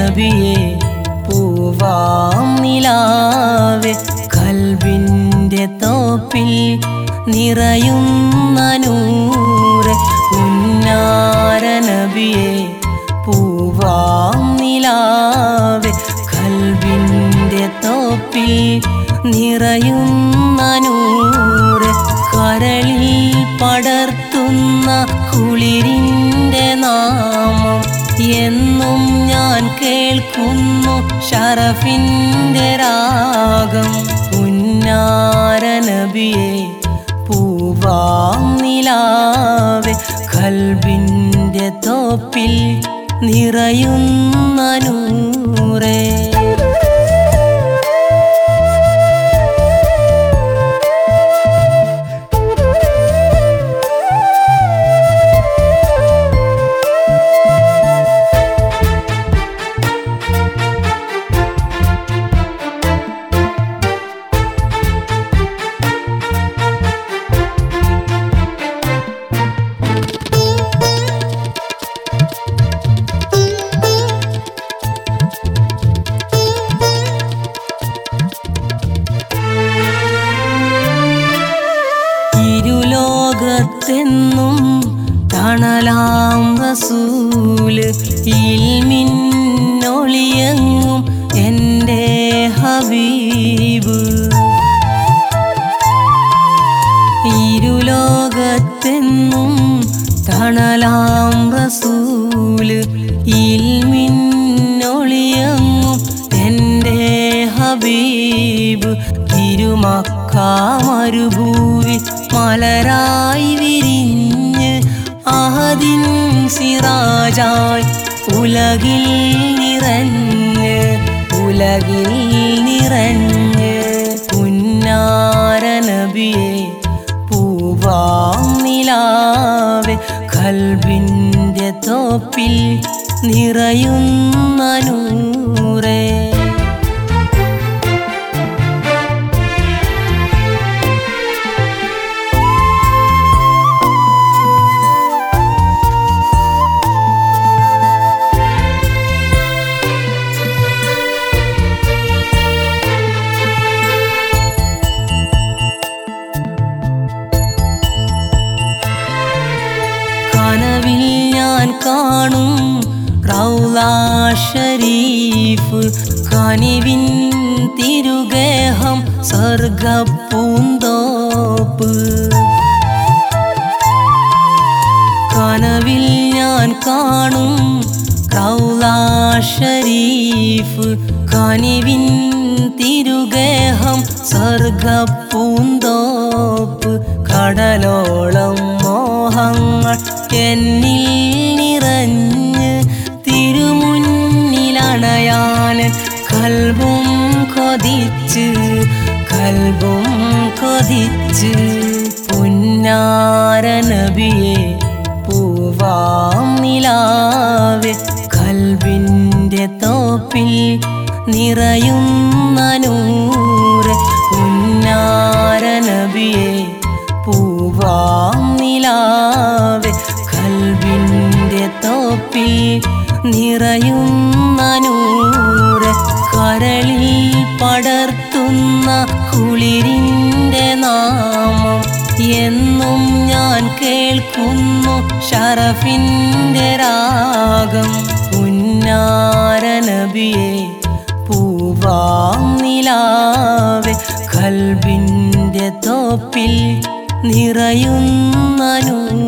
നബിയെ പൂവാം നിലാവെ കൽബിൻ്റെ തോപ്പിൽ നിറയുന്ന നൂറെ ഉന്നാര നബിയെ പൂവാം നിലാവെ കൽബിൻ്റെ തോപ്പിൽ നിറയുന്ന നൂറെ കരളിൽ പടർത്തുന്ന കുളിരിൻ്റെ നാമം എന്നും ഞാൻ കേൾക്കുന്നു ഷറഫിൻ്റെ രാഗം ഉന്നാര നബിയെ പൂവാം നിലാവെ കൽബിൻ്റെ തോപ്പിൽ നിറയുന്ന നൂറേ ഇരുലോകത്തെന്നും തണലാം റസൂല് ഇൽമിന്നൊളിയങ്ങും എൻ്റെ ഹബീബ് ഇരുലോകത്തെന്നും തണലാം റസൂല് ഇൽമിന്നൊളിയങ്ങും എൻ്റെ ഹബീബ് തിരുമക്ക മരുഭൂവി മലരായി വിരിഞ്ഞ് അഹദിൻ സിറാജായി ഉലകിൽ നിറഞ്ഞ് ഉലകിൽ നിറഞ്ഞ് ഉന്നാര നബിയെ പൂവാം നിലാവെ കൽബിൻ്റെ തോപ്പിൽ നിറയുന്ന നൂറേ കനവിൽ ഞാൻ കാണും റൗല ഷരീഫ് കനിവിൻ തിരുഗേഹം സർഗപ്പൂന്തോപ്പ് കനവിൽ ഞാൻ കാണും റൗല ഷരീഫ് കനിവിൻ തിരുഗേഹം സർഗപ്പൂന്തോപ്പ് കടലോളം മോഹങ്ങൾ എന്നിൽ നിറഞ്ഞ് തിരുമുന്നിലണയാൻ കൽബും കൊതിച്ച് കൽബും കൊതിച്ച് പുന്നാര നബിയെ പൂവാം നിലാവെ കൽബിൻ്റെ തോപ്പിൽ നിറയുന്ന നൂറ് പുന്നാര നബിയെ പൂവാം നിലാവെ കൽബിൻ്റെ തോപ്പിൽ നിറയുന്ന നൂറ് കരളിൽ പടർത്തുന്ന കുളിരിൻ്റെ നാമം എന്നും ഞാൻ കേൾക്കുന്നു ഷറഫിൻ്റെ രാഗം ഉന്നാര നബിയെ പൂവാം നിലാവെ കൽബിൻ്റെ തോപ്പിൽ നിറയുന്ന നൂ